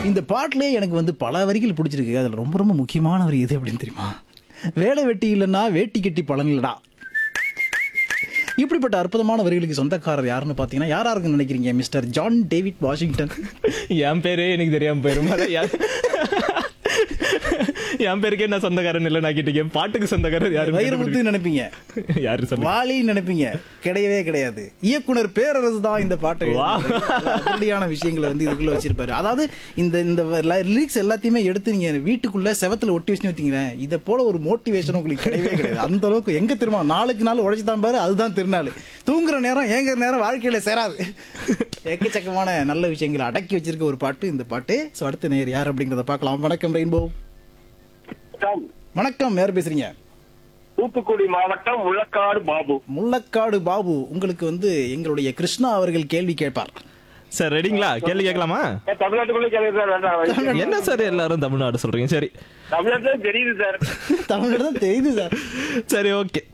இந்த பாட்டிலே எனக்கு வந்து பல வரிகள் பிடிச்சிருக்கு அதில் ரொம்ப ரொம்ப முக்கியமான வரி எது அப்படின்னு தெரியுமா வேலை வெட்டி இல்லைன்னா வேட்டி கட்டி பலன் இல்லடா இப்படிப்பட்ட அற்புதமான வரிகளுக்கு சொந்தக்காரர் யாருன்னு பார்த்தீங்கன்னா யாரா இருக்குன்னு நினைக்கிறீங்க மிஸ்டர் ஜான் டேவிட் வாஷிங்டன் என் பேரே எனக்கு தெரியாம போயிரும் அதான் யா- என் பேருக்கே நான் சொந்தக்காரன் இல்லை நான் கேட்டீங்க பாட்டுக்கு சொந்தக்காரர் யாரு வைரமுத்து நினைப்பீங்க யாரு சொன்ன வாலி நினைப்பீங்க கிடையவே கிடையாது இயக்குனர் பேரரசு தான் இந்த பாட்டை வா. அதிரடியான விஷயங்களை வந்து இதுக்குள்ள வச்சிருப்பாரு அதாவது இந்த இந்த லிரிக்ஸ் எல்லாத்தையுமே எடுத்து நீங்க வீட்டுக்குள்ள செவத்துல ஒட்டி வச்சு வச்சீங்களேன் இதை போல ஒரு மோட்டிவேஷன் உங்களுக்கு கிடையவே கிடையாது அந்த அளவுக்கு எங்க திரும்ப நாளுக்கு நாள் உழைச்சு தான் பாரு அதுதான் திருநாள் தூங்குற நேரம் ஏங்குற நேரம் வாழ்க்கையில சேராது எக்கச்சக்கமான நல்ல விஷயங்களை அடக்கி வச்சிருக்க ஒரு பாட்டு இந்த பாட்டு ஸோ அடுத்த நேர் யார் அப்படிங்கிறத பார்க்கலாம் வணக்கம் ரெயின்போ வணக்கம். வணக்கம் யார் பேசுறீங்க தூத்துக்குடி மாவட்டம் முள்ளக்காடு பாபு முள்ளக்காடு பாபு உங்களுக்கு வந்து எங்களுடைய கிருஷ்ணா அவர்கள் கேள்வி கேட்பார் சார் ரெடிங்களா கேள்வி கேட்கலாமா ஏன் தமிழ்நாட்டுக்குள்ளே கேள்வி சார் வேண்டாம் என்ன சார் எல்லாரும் தமிழ்நாடு சொல்றீங்க சரி தமிழ்நாட்டுல தெரியுது சார் தமிழ்நாடு தான் தெரியுது சார் சரி ஓகே